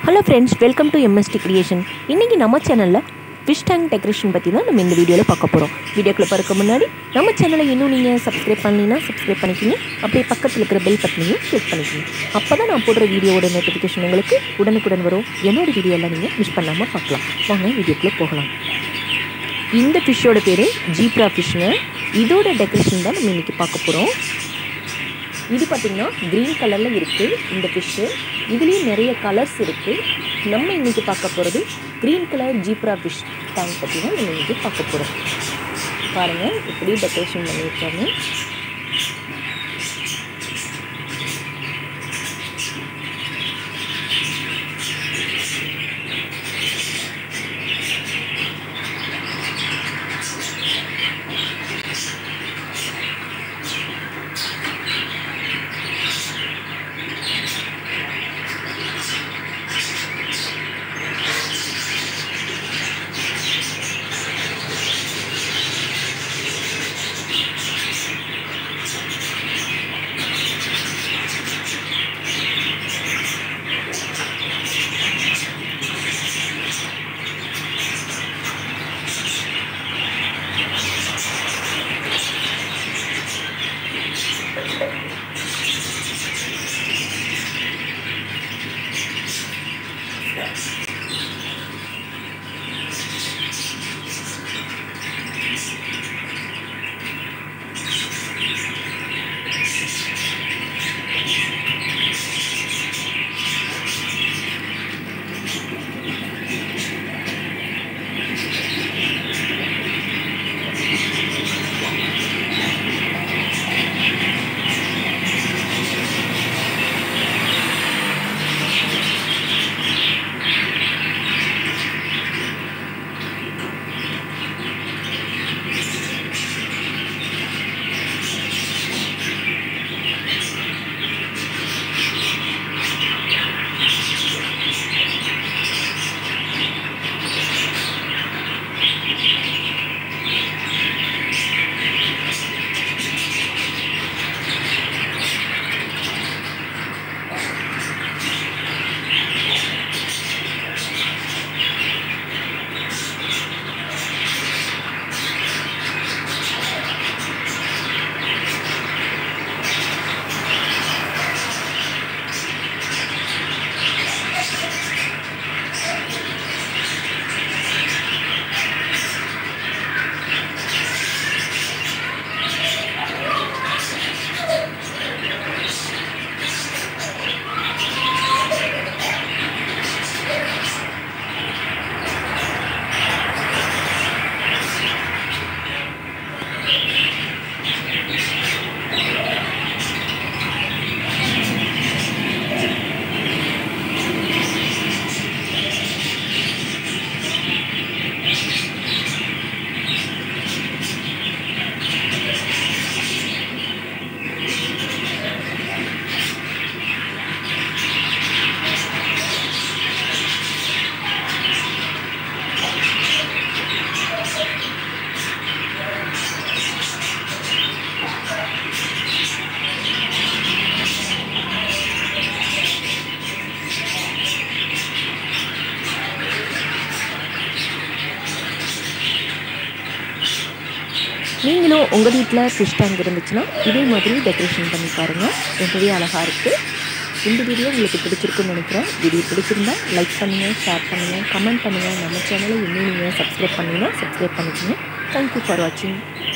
hello friends welcome to MST creation இன்றைக்கி நம்ம சேனலில் ஃபிஷ் டேங்க் டெக்கரேஷன் பற்றி தான் நம்ம இந்த வீடியோவில் பார்க்க போகிறோம் வீடியோக்குள்ளே பார்க்க முன்னாடி நம்ம சேனலை இன்னும் நீங்கள் சப்ஸ்கிரைப் பண்ணீங்கன்னா சப்ஸ்கிரைப் பண்ணிக்கிங்க அப்படியே பக்கத்தில் இருக்கிற பெல் பட்டனையும் கிளிக் பண்ணிக்கிங்க அப்போ தான் நான் போடுற வீடியோவோட நோட்டிஃபிகேஷன் உங்களுக்கு உடனுக்குடன் வரும் என்னோட வீடியோவில் நீங்கள் மிஸ் பண்ணாமல் பார்க்கலாம் வாங்க வீடியோக்குள்ளே போகலாம் இந்த ஃபிஷ்ஷோட பேர் ஜீப்ரா ஃபிஷ்ஷுங்க இதோட டெக்கரேஷன் தான் நம்ம இன்றைக்கி பார்க்க போகிறோம் இது பார்த்திங்கன்னா க்ரீன் கலரில் இருக்குது இந்த ஃபிஷ்ஷு இதுலேயும் நிறைய கலர்ஸ் இருக்குது நம்ம இன்றைக்கி பார்க்க போகிறது green colour zebra fish tank பற்றி தான் நம்ம இன்றைக்கி பார்க்க போகிறோம் பாருங்கள் இப்படி டெக்கரேஷன் பண்ணியிருக்காங்க நீங்களும் உங்கள் வீட்டில் ஃபிஷ் டேங்க் இருந்துச்சுன்னா இதே மாதிரி டெக்கரேஷன் பண்ணி பாருங்கள் ரொம்பவே அழகாக இருக்குது இந்த வீடியோ உங்களுக்கு பிடிச்சிருக்குன்னு நினைக்கிறேன் வீடியோ பிடிச்சிருந்தா லைக் பண்ணுங்கள் ஷேர் பண்ணுங்கள் கமெண்ட் பண்ணுங்கள் நம்ம சேனலை இன்னும் நீங்கள் சப்ஸ்கிரைப் பண்ணிங்கன்னா சப்ஸ்கிரைப் பண்ணிக்கோங்க தேங்க்யூ ஃபார் வாட்சிங்